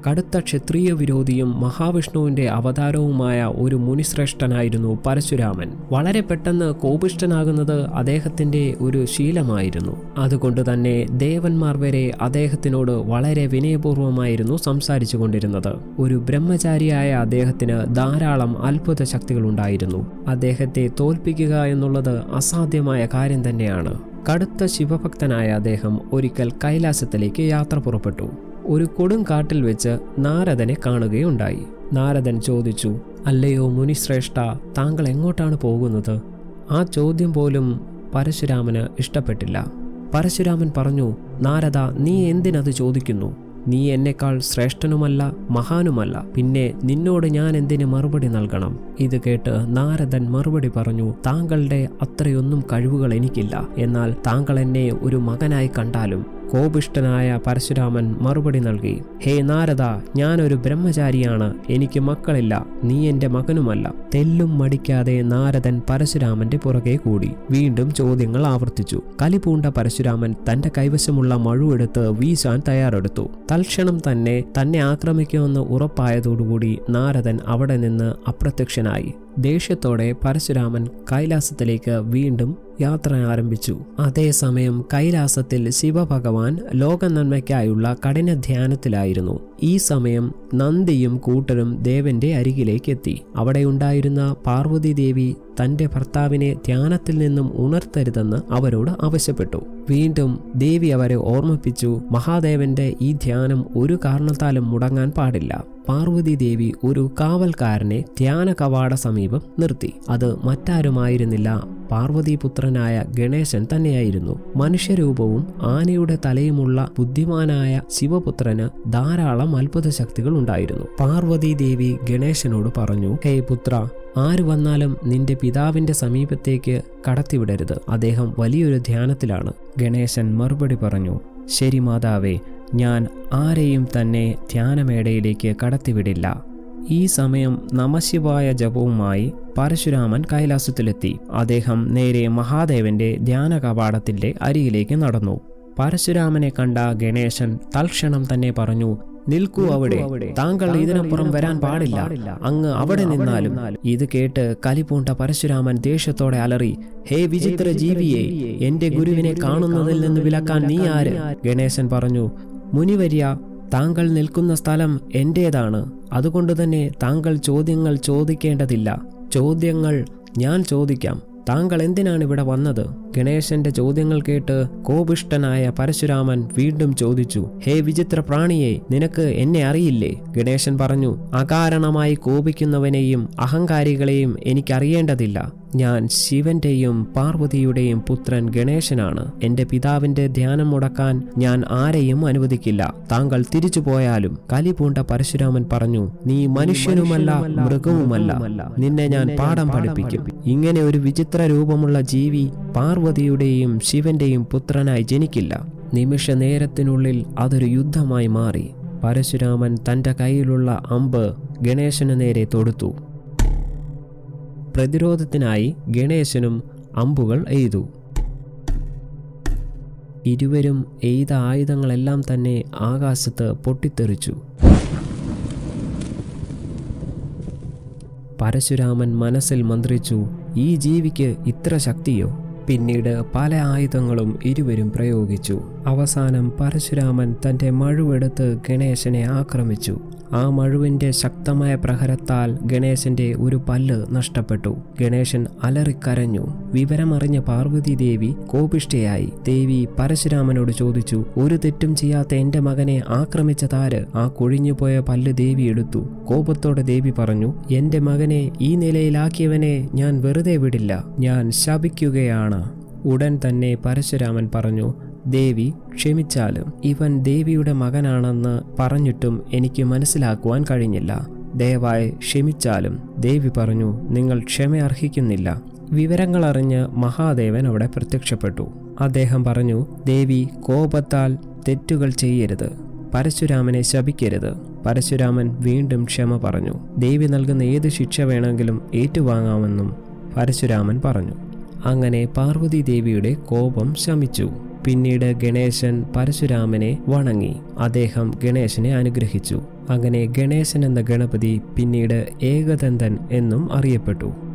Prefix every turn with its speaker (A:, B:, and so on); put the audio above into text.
A: കടുത്ത ക്ഷത്രിയ വിരോധിയും മഹാവിഷ്ണുവിന്റെ അവതാരവുമായ ഒരു മുനിശ്രേഷ്ഠനായിരുന്നു പരശുരാമൻ വളരെ പെട്ടെന്ന് കോപിഷ്ഠനാകുന്നത് അദ്ദേഹത്തിന്റെ ഒരു ശീലമായിരുന്നു അതുകൊണ്ട് തന്നെ ദേവന്മാർ വരെ അദ്ദേഹത്തിനോട് വളരെ വിനയപൂർവ്വമായിരുന്നു സംസാരിച്ചു കൊണ്ടിരുന്നത് ഒരു ബ്രഹ്മചാരിയായ അദ്ദേഹത്തിന് ധാരാളം അത്ഭുത ശക്തികളുണ്ടായിരുന്നു അദ്ദേഹത്തെ തോൽപ്പിക്കുക എന്നുള്ളത് അസാധ്യമായ കാര്യം തന്നെയാണ് കടുത്ത ശിവഭക്തനായ അദ്ദേഹം ഒരിക്കൽ കൈലാസത്തിലേക്ക് യാത്ര പുറപ്പെട്ടു ഒരു കൊടുങ്കാട്ടിൽ വെച്ച് നാരദനെ കാണുകയുണ്ടായി നാരദൻ ചോദിച്ചു അല്ലയോ മുനിശ്രേഷ്ഠ താങ്കൾ എങ്ങോട്ടാണ് പോകുന്നത് ആ ചോദ്യം പോലും പരശുരാമന് ഇഷ്ടപ്പെട്ടില്ല പരശുരാമൻ പറഞ്ഞു നാരദ നീ എന്തിനത് ചോദിക്കുന്നു നീ എന്നെക്കാൾ ശ്രേഷ്ഠനുമല്ല മഹാനുമല്ല പിന്നെ നിന്നോട് ഞാൻ എന്തിന് മറുപടി നൽകണം ഇത് കേട്ട് നാരദൻ മറുപടി പറഞ്ഞു താങ്കളുടെ അത്രയൊന്നും കഴിവുകൾ എനിക്കില്ല എന്നാൽ താങ്കൾ എന്നെ ഒരു മകനായി കണ്ടാലും കോപിഷ്ഠനായ പരശുരാമൻ മറുപടി നൽകി ഹേ നാരദ ഞാനൊരു ബ്രഹ്മചാരിയാണ് എനിക്ക് മക്കളില്ല നീ എന്റെ മകനുമല്ല തെല്ലും മടിക്കാതെ നാരദൻ പരശുരാമന്റെ പുറകെ കൂടി വീണ്ടും ചോദ്യങ്ങൾ ആവർത്തിച്ചു കലിപൂണ്ട പരശുരാമൻ തന്റെ കൈവശമുള്ള മഴുവെടുത്ത് വീശാൻ തയ്യാറെടുത്തു തൽക്ഷണം തന്നെ തന്നെ ആക്രമിക്കുമെന്ന് ഉറപ്പായതോടുകൂടി നാരദൻ അവിടെ നിന്ന് അപ്രത്യക്ഷനായി ദേഷ്യത്തോടെ പരശുരാമൻ കൈലാസത്തിലേക്ക് വീണ്ടും യാത്ര ആരംഭിച്ചു അതേസമയം കൈലാസത്തിൽ ശിവഭഗവാൻ ലോകനന്മയ്ക്കായുള്ള കഠിന ധ്യാനത്തിലായിരുന്നു ഈ സമയം നന്ദിയും കൂട്ടരും ദേവന്റെ അരികിലേക്കെത്തി അവിടെയുണ്ടായിരുന്ന പാർവതി ദേവി തന്റെ ഭർത്താവിനെ ധ്യാനത്തിൽ നിന്നും ഉണർത്തരുതെന്ന് അവരോട് ആവശ്യപ്പെട്ടു വീണ്ടും ദേവി അവരെ ഓർമ്മിപ്പിച്ചു മഹാദേവന്റെ ഈ ധ്യാനം ഒരു കാരണത്താലും മുടങ്ങാൻ പാടില്ല പാർവതി ദേവി ഒരു കാവൽക്കാരനെ ധ്യാന കവാട സമീപം നിർത്തി അത് മറ്റാരുമായിരുന്നില്ല പാർവതീപുത്രനായ ഗണേശൻ തന്നെയായിരുന്നു മനുഷ്യരൂപവും ആനയുടെ തലയുമുള്ള ബുദ്ധിമാനായ ശിവപുത്രന് ധാരാളം അത്ഭുത ശക്തികൾ ഉണ്ടായിരുന്നു പാർവതി ദേവി ഗണേശനോട് പറഞ്ഞു ഹേ പുത്ര ആര് വന്നാലും നിന്റെ പിതാവിന്റെ സമീപത്തേക്ക് കടത്തിവിടരുത് അദ്ദേഹം വലിയൊരു ധ്യാനത്തിലാണ് ഗണേശൻ മറുപടി പറഞ്ഞു ശരി മാതാവേ ഞാൻ ആരെയും തന്നെ ധ്യാനമേടയിലേക്ക് കടത്തിവിടില്ല ഈ സമയം നമശിവായ ജപവുമായി പരശുരാമൻ കൈലാസത്തിലെത്തി അദ്ദേഹം നേരെ മഹാദേവന്റെ ധ്യാന കവാടത്തിന്റെ അരികിലേക്ക് നടന്നു പരശുരാമനെ കണ്ട ഗണേശൻ തൽക്ഷണം തന്നെ പറഞ്ഞു നിൽക്കൂ അവിടെ താങ്കൾ ഇതിനപ്പുറം വരാൻ പാടില്ല അങ്ങ് അവിടെ നിന്നാലും ഇത് കേട്ട് കലിപൂണ്ട പരശുരാമൻ ദേഷ്യത്തോടെ അലറി ഹേ വിചിത്ര ജീവിയെ എന്റെ ഗുരുവിനെ കാണുന്നതിൽ നിന്ന് വിലക്കാൻ നീ ആര് ഗണേശൻ പറഞ്ഞു മുനിവര്യ താങ്കൾ നിൽക്കുന്ന സ്ഥലം എന്റേതാണ് അതുകൊണ്ട് തന്നെ താങ്കൾ ചോദ്യങ്ങൾ ചോദിക്കേണ്ടതില്ല ചോദ്യങ്ങൾ ഞാൻ ചോദിക്കാം താങ്കൾ എന്തിനാണ് ഇവിടെ വന്നത് ഗണേശന്റെ ചോദ്യങ്ങൾ കേട്ട് കോപിഷ്ടനായ പരശുരാമൻ വീണ്ടും ചോദിച്ചു ഹേ വിചിത്ര പ്രാണിയെ നിനക്ക് എന്നെ അറിയില്ലേ ഗണേശൻ പറഞ്ഞു അകാരണമായി കോപിക്കുന്നവനെയും അഹങ്കാരികളെയും എനിക്കറിയേണ്ടതില്ല ഞാൻ ശിവന്റെയും പാർവതിയുടെയും പുത്രൻ ഗണേശനാണ് എന്റെ പിതാവിന്റെ ധ്യാനം മുടക്കാൻ ഞാൻ ആരെയും അനുവദിക്കില്ല താങ്കൾ തിരിച്ചു പോയാലും കലിപൂണ്ട പരശുരാമൻ പറഞ്ഞു നീ മനുഷ്യനുമല്ല മൃഗവുമല്ല നിന്നെ ഞാൻ പാഠം പഠിപ്പിക്കും ഇങ്ങനെ ഒരു വിചിത്ര രൂപമുള്ള ജീവി പാർവതിയുടെയും ശിവന്റെയും പുത്രനായി ജനിക്കില്ല നിമിഷ നേരത്തിനുള്ളിൽ അതൊരു യുദ്ധമായി മാറി പരശുരാമൻ തന്റെ കയ്യിലുള്ള അമ്പ് ഗണേശനു നേരെ തൊടുത്തു പ്രതിരോധത്തിനായി ഗണേശനും അമ്പുകൾ എയ്തു ഇരുവരും എയ്ത ആയുധങ്ങളെല്ലാം തന്നെ ആകാശത്ത് പൊട്ടിത്തെറിച്ചു പരശുരാമൻ മനസ്സിൽ മന്ത്രിച്ചു ഈ ജീവിക്ക് ഇത്ര ശക്തിയോ പിന്നീട് പല ആയുധങ്ങളും ഇരുവരും പ്രയോഗിച്ചു അവസാനം പരശുരാമൻ തന്റെ മഴുവെടുത്ത് ഗണേശനെ ആക്രമിച്ചു ആ മഴുവിന്റെ ശക്തമായ പ്രഹരത്താൽ ഗണേശന്റെ ഒരു പല്ല് നഷ്ടപ്പെട്ടു ഗണേശൻ അലറിക്കരഞ്ഞു വിവരമറിഞ്ഞ പാർവതി ദേവി കോപിഷ്ഠയായി ദേവി പരശുരാമനോട് ചോദിച്ചു ഒരു തെറ്റും ചെയ്യാത്ത എന്റെ മകനെ ആക്രമിച്ചതാര് ആ കൊഴിഞ്ഞുപോയ പല്ല് ദേവി എടുത്തു കോപത്തോടെ ദേവി പറഞ്ഞു എന്റെ മകനെ ഈ നിലയിലാക്കിയവനെ ഞാൻ വെറുതെ വിടില്ല ഞാൻ ശപിക്കുകയാണ് ഉടൻ തന്നെ പരശുരാമൻ പറഞ്ഞു ദേവി ക്ഷമിച്ചാലും ഇവൻ ദേവിയുടെ മകനാണെന്ന് പറഞ്ഞിട്ടും എനിക്ക് മനസ്സിലാക്കുവാൻ കഴിഞ്ഞില്ല ദയവായി ക്ഷമിച്ചാലും ദേവി പറഞ്ഞു നിങ്ങൾ ക്ഷമ അർഹിക്കുന്നില്ല വിവരങ്ങൾ അറിഞ്ഞ് മഹാദേവൻ അവിടെ പ്രത്യക്ഷപ്പെട്ടു അദ്ദേഹം പറഞ്ഞു ദേവി കോപത്താൽ തെറ്റുകൾ ചെയ്യരുത് പരശുരാമനെ ശപിക്കരുത് പരശുരാമൻ വീണ്ടും ക്ഷമ പറഞ്ഞു ദേവി നൽകുന്ന ഏത് ശിക്ഷ വേണമെങ്കിലും ഏറ്റുവാങ്ങാമെന്നും പരശുരാമൻ പറഞ്ഞു അങ്ങനെ പാർവതി ദേവിയുടെ കോപം ശമിച്ചു പിന്നീട് ഗണേശൻ പരശുരാമനെ വണങ്ങി അദ്ദേഹം ഗണേശനെ അനുഗ്രഹിച്ചു അങ്ങനെ ഗണേശൻ എന്ന ഗണപതി പിന്നീട് ഏകദന്തൻ എന്നും അറിയപ്പെട്ടു